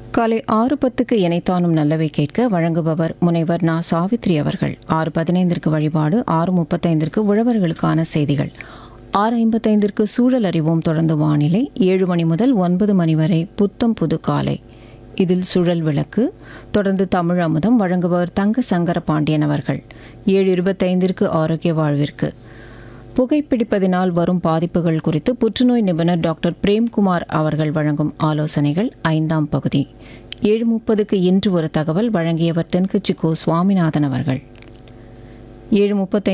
காலை ஆறு பத்துக்கு இணைத்தானும் நல்லவை கேட்க வழங்குபவர் முனைவர் நா சாவித்ரி அவர்கள் ஆறு பதினைந்திற்கு வழிபாடு ஆறு முப்பத்தைந்திற்கு உழவர்களுக்கான செய்திகள் ஆறு ஐம்பத்தைந்திற்கு சூழல் அறிவோம் தொடர்ந்து வானிலை ஏழு மணி முதல் ஒன்பது மணி வரை புத்தம் புது காலை இதில் சுழல் விளக்கு தொடர்ந்து தமிழ் அமுதம் வழங்குபவர் தங்க சங்கர பாண்டியன் அவர்கள் ஏழு இருபத்தைந்திற்கு ஆரோக்கிய வாழ்விற்கு புகைப்பிடிப்பதினால் வரும் பாதிப்புகள் குறித்து புற்றுநோய் நிபுணர் டாக்டர் பிரேம்குமார் அவர்கள் வழங்கும் ஆலோசனைகள் ஐந்தாம் பகுதி ஏழு முப்பதுக்கு இன்று ஒரு தகவல் வழங்கியவர் தென்கட்சி கோ சுவாமிநாதன் அவர்கள் ஏழு முப்பத்தைந்து